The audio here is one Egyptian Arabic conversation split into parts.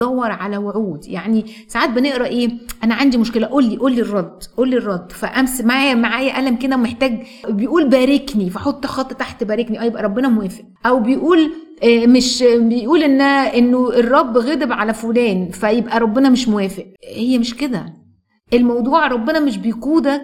دور على وعود يعني ساعات بنقرا ايه انا عندي مشكله قول لي قول لي الرد قول لي الرد فامس معايا معايا قلم كده محتاج بيقول باركني فاحط خط تحت باركني اه يبقى ربنا موافق او بيقول آه، مش بيقول ان انه الرب غضب على فلان فيبقى ربنا مش موافق هي مش كده الموضوع ربنا مش بيقودك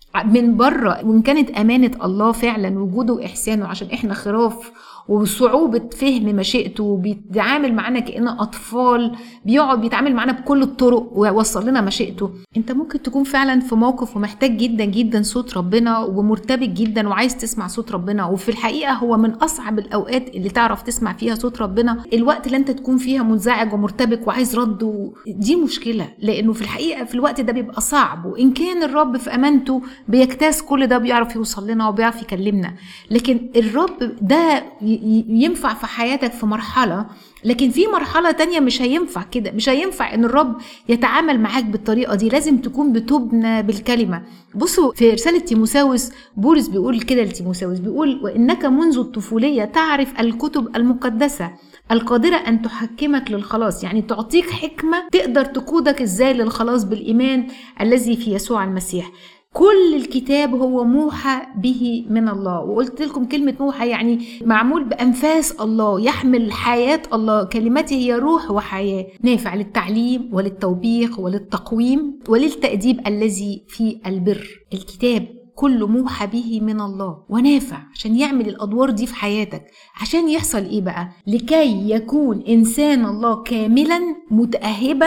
من بره وان كانت امانه الله فعلا وجوده واحسانه عشان احنا خراف وصعوبة فهم مشيئته وبيتعامل معانا كأننا أطفال بيقعد بيتعامل معانا بكل الطرق ويوصل لنا مشيئته أنت ممكن تكون فعلا في موقف ومحتاج جدا جدا صوت ربنا ومرتبك جدا وعايز تسمع صوت ربنا وفي الحقيقة هو من أصعب الأوقات اللي تعرف تسمع فيها صوت ربنا الوقت اللي أنت تكون فيها منزعج ومرتبك وعايز رد و... دي مشكلة لأنه في الحقيقة في الوقت ده بيبقى صعب وإن كان الرب في أمانته بيجتاز كل ده بيعرف يوصل لنا وبيعرف يكلمنا لكن الرب ده ينفع في حياتك في مرحلة لكن في مرحلة تانية مش هينفع كده مش هينفع ان الرب يتعامل معاك بالطريقة دي لازم تكون بتبنى بالكلمة بصوا في رسالة تيموساوس بولس بيقول كده لتيموساوس بيقول وانك منذ الطفولية تعرف الكتب المقدسة القادرة أن تحكمك للخلاص يعني تعطيك حكمة تقدر تقودك إزاي للخلاص بالإيمان الذي في يسوع المسيح كل الكتاب هو موحى به من الله وقلت لكم كلمة موحى يعني معمول بأنفاس الله يحمل حياة الله كلمته هي روح وحياة نافع للتعليم وللتوبيخ وللتقويم وللتأديب الذي في البر الكتاب كله موحى به من الله ونافع عشان يعمل الادوار دي في حياتك عشان يحصل ايه بقى لكي يكون انسان الله كاملا متاهبا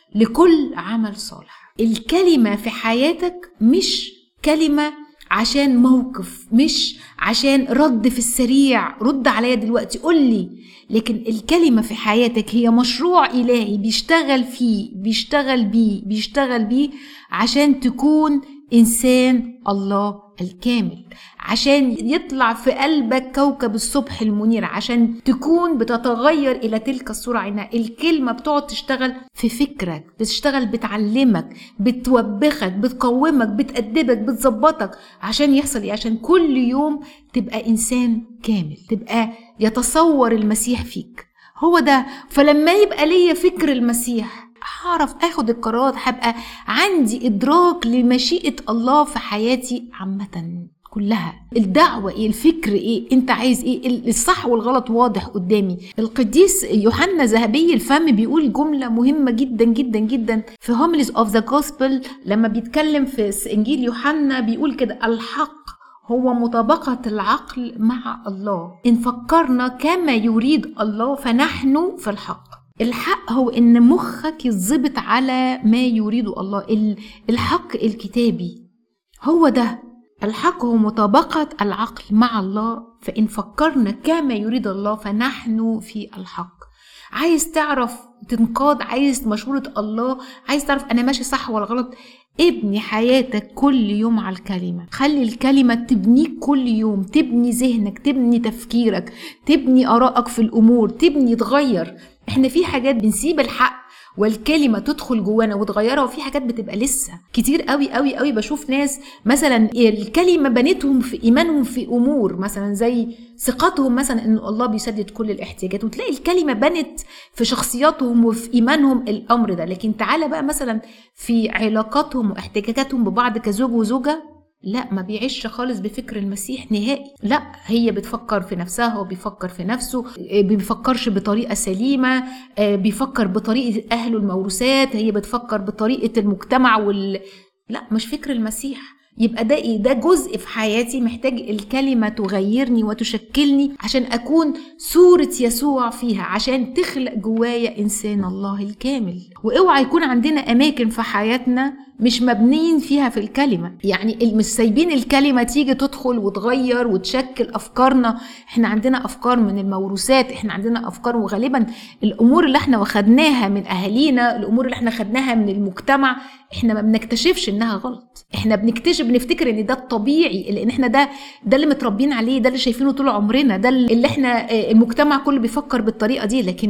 لكل عمل صالح الكلمة في حياتك مش كلمة عشان موقف مش عشان رد في السريع رد عليا دلوقتي قول لي لكن الكلمة في حياتك هي مشروع إلهي بيشتغل فيه بيشتغل بيه بيشتغل بيه عشان تكون إنسان الله الكامل عشان يطلع في قلبك كوكب الصبح المنير عشان تكون بتتغير الى تلك الصوره عينها الكلمه بتقعد تشتغل في فكرك بتشتغل بتعلمك بتوبخك بتقومك بتأدبك بتظبطك عشان يحصل ايه عشان كل يوم تبقى انسان كامل تبقى يتصور المسيح فيك هو ده فلما يبقى ليا فكر المسيح هعرف اخد القرارات هبقى عندي ادراك لمشيئه الله في حياتي عامه كلها الدعوة ايه الفكر ايه انت عايز ايه الصح والغلط واضح قدامي القديس يوحنا ذهبي الفم بيقول جملة مهمة جدا جدا جدا في هومليز اوف ذا جوسبل لما بيتكلم في انجيل يوحنا بيقول كده الحق هو مطابقة العقل مع الله إن فكرنا كما يريد الله فنحن في الحق الحق هو ان مخك يتظبط على ما يريد الله الحق الكتابي هو ده الحق هو مطابقة العقل مع الله فإن فكرنا كما يريد الله فنحن في الحق عايز تعرف تنقاد عايز مشورة الله عايز تعرف أنا ماشي صح ولا غلط ابني حياتك كل يوم على الكلمة خلي الكلمة تبنيك كل يوم تبني ذهنك تبني تفكيرك تبني آرائك في الأمور تبني تغير احنا في حاجات بنسيب الحق والكلمه تدخل جوانا وتغيرها وفي حاجات بتبقى لسه كتير قوي قوي قوي بشوف ناس مثلا الكلمه بنتهم في ايمانهم في امور مثلا زي ثقتهم مثلا ان الله بيسدد كل الاحتياجات وتلاقي الكلمه بنت في شخصياتهم وفي ايمانهم الامر ده لكن تعالى بقى مثلا في علاقاتهم واحتكاكاتهم ببعض كزوج وزوجه لا ما بيعيش خالص بفكر المسيح نهائي لا هي بتفكر في نفسها هو بيفكر في نفسه آه، بيفكرش بطريقة سليمة آه، بيفكر بطريقة أهله الموروثات هي بتفكر بطريقة المجتمع وال لا مش فكر المسيح يبقى ده ايه ده جزء في حياتي محتاج الكلمه تغيرني وتشكلني عشان اكون صوره يسوع فيها عشان تخلق جوايا انسان الله الكامل واوعى يكون عندنا اماكن في حياتنا مش مبنيين فيها في الكلمه يعني مش سايبين الكلمه تيجي تدخل وتغير وتشكل افكارنا احنا عندنا افكار من الموروثات احنا عندنا افكار وغالبا الامور اللي احنا واخدناها من اهالينا الامور اللي احنا خدناها من المجتمع احنا ما بنكتشفش انها غلط احنا بنكتشف بنفتكر ان ده الطبيعي لان احنا ده ده اللي متربيين عليه ده اللي شايفينه طول عمرنا ده اللي احنا آه، المجتمع كله بيفكر بالطريقه دي لكن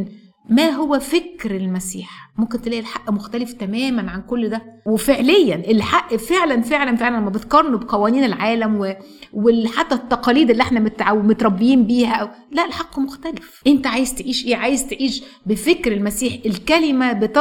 ما هو فكر المسيح ممكن تلاقي الحق مختلف تماما عن كل ده وفعليا الحق فعلا فعلا فعلا لما بتقارنه بقوانين العالم و... وحتى التقاليد اللي احنا متعو... متربيين بيها أو... لا الحق مختلف انت عايز تعيش ايه عايز تعيش بفكر المسيح الكلمه بت...